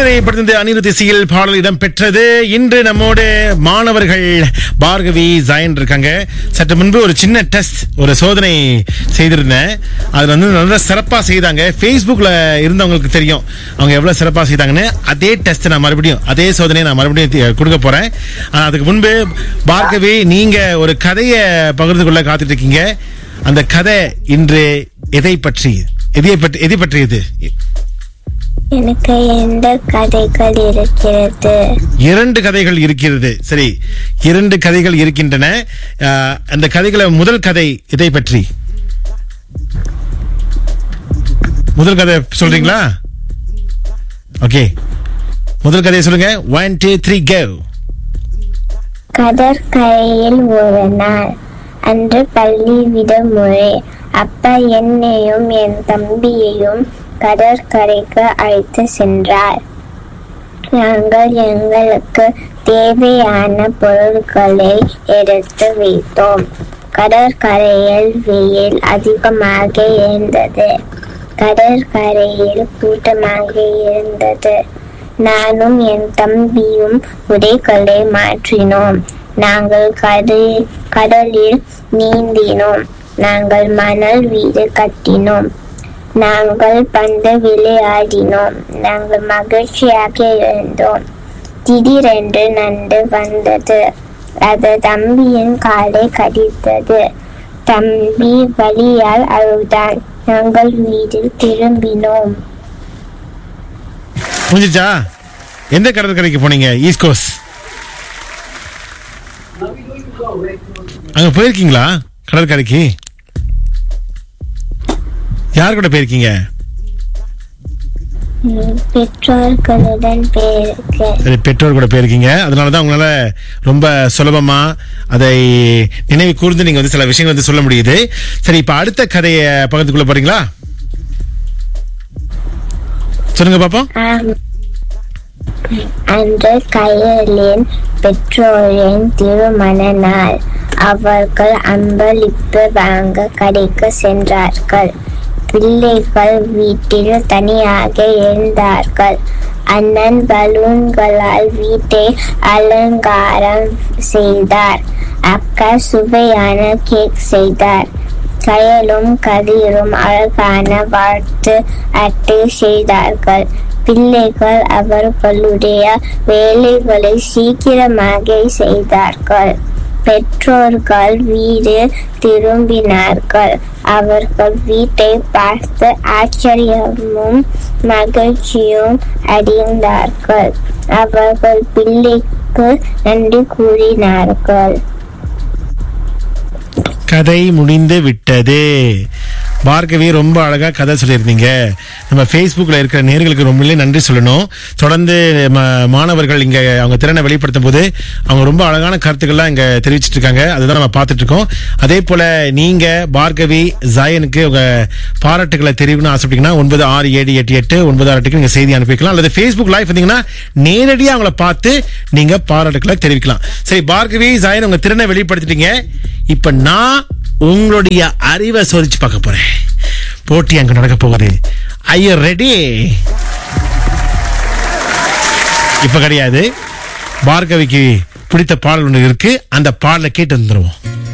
திரைப்படத்தின் அனிருத் இசையில் பாடல் இடம் பெற்றது இன்று நம்மோடு மாணவர்கள் பார்கவி ஜாயன் இருக்காங்க சற்று முன்பு ஒரு சின்ன டெஸ்ட் ஒரு சோதனை செய்திருந்தேன் அதுல வந்து நல்லா சிறப்பா செய்தாங்க Facebookல இருந்தவங்களுக்கு தெரியும் அவங்க எவ்வளவு சிறப்பா செய்தாங்கன்னு அதே டெஸ்ட் நான் மறுபடியும் அதே சோதனையை நான் மறுபடியும் தி- கொடுக்க போறேன் ஆனா அதுக்கு முன்பு பார்கவி நீங்க ஒரு கதையை பகிர்ந்து கொள்ள காத்துட்டு இருக்கீங்க அந்த கதை இன்று எதை பற்றி எதை பற்றி எதை பற்றியது எனக்கு எந்த கதைகள் இருக்கிறது இரண்டு கதைகள் இருக்கிறது சரி இரண்டு கதைகள் இருக்கின்றன அஹ், அந்த கதைகளை முதல் கதை இதை பற்றி முதல் கதை சொல்றீங்களா ஓகே முதல் கதையை சொல்லுங்க ஒன் டூ த்ரீ கோ கடற்கரையில் ஒரு நாள் அன்று பள்ளி விடுமுறை அப்பா என்னையும் என் தம்பியையும் கடற்கரைக்கு அழைத்து சென்றார் நாங்கள் எங்களுக்கு தேவையான பொருட்களை எடுத்து வைத்தோம் கடற்கரையில் வெயில் அதிகமாக இருந்தது கடற்கரையில் கூட்டமாக இருந்தது நானும் என் தம்பியும் உடைகளை மாற்றினோம் நாங்கள் கடல் கடலில் நீந்தினோம் நாங்கள் மணல் வீடு கட்டினோம் நாங்கள் பந்து விளையாடினோம் நாங்கள் மகிழ்ச்சியாக இருந்தோம் திடீரென்று நண்டு வந்தது அது தம்பியின் காலை கடித்தது தம்பி வலியால் அழுதான் நாங்கள் வீட்டில் திரும்பினோம் புரிஞ்சிச்சா எந்த கடற்கரைக்கு போனீங்க ஈஸ்ட் கோஸ்ட் அங்க போயிருக்கீங்களா கடற்கரைக்கு யார் கூட போயிருக்கீங்க ம், பெற்றோர்களுடன் பேருக்கு சரி பெற்றோர் கூட போயிருக்கீங்க அதனால தான் உங்களால ரொம்ப சுலபமா அதை நினைவு கூர்ந்து நீங்க வந்து சில விஷயங்கள் வந்து சொல்ல முடியுது சரி இப்ப அடுத்த கதையை பக்கத்துக்குள்ள கொள்ள போறீங்களா சொல்லுங்க பாப்போம் ஆம். அன்று கையலின் பெற்றோரின் திருமண நாள் அவர்கள் அன்பளிப்பு வாங்க கடைக்கு சென்றார்கள் பிள்ளைகள் வீட்டில் தனியாக இருந்தார்கள் அண்ணன் பலூன்களால் வீட்டை அலங்காரம் செய்தார் அக்கா சுவையான கேக் செய்தார் கயலும் கதிரும் அழகான வாழ்த்து அட்டை செய்தார்கள் பிள்ளைகள் அவர்களுடைய வேலைகளை சீக்கிரமாக செய்தார்கள் பெற்றோர்கள் வீடு திரும்பினார்கள் அவர்கள் வீட்டை பார்த்து ஆச்சரியமும் மகிழ்ச்சியும் அடைந்தார்கள் அவர்கள் பிள்ளைக்கு நன்றி கூறினார்கள் கதை முடிந்து விட்டது பார்கவி ரொம்ப அழகா கதை சொல்லியிருந்தீங்க நம்ம Facebookல இருக்கிற நேர்களுக்கு ரொம்பவே நன்றி சொல்லணும் தொடர்ந்து ம- மாணவர்கள் இங்க அவங்க திறனை வெளிப்படுத்தும் போது அவங்க ரொம்ப அழகான கருத்துக்கள்லாம் இங்க தெரிவிச்சிட்டு இருக்காங்க அதுதான் நம்ம பார்த்துட்டு இருக்கோம் அதே போல நீங்க பார்கவி ஜாயனுக்கு உங்க பாராட்டுகளை தெரிவிக்கணும்னு ஆசைப்பட்டீங்கன்னா ஒன்பது ஆறு ஏழு எட்டு எட்டு ஒன்பது ஆறு எட்டுக்கு நீங்க செய்தி அனுப்பிக்கலாம் அல்லது Facebook லைவ் வந்தீங்கன்னா நேரடியாக அவங்கள பார்த்து நீங்க பாராட்டுகளை தெரிவிக்கலாம் சரி பார்கவி ஜாயன் உங்க திறனை வெளிப்படுத்திட்டீங்க இப்ப நான் உங்களுடைய அறிவை சோதிச்சு பார்க்க போறேன் போட்டி அங்க நடக்க போகுது ஐயோ ரெடி இப்ப கிடையாது பார்கவிக்கு பிடித்த பாடல் ஒன்று இருக்கு அந்த பாடலை கேட்டு வந்துருவோம்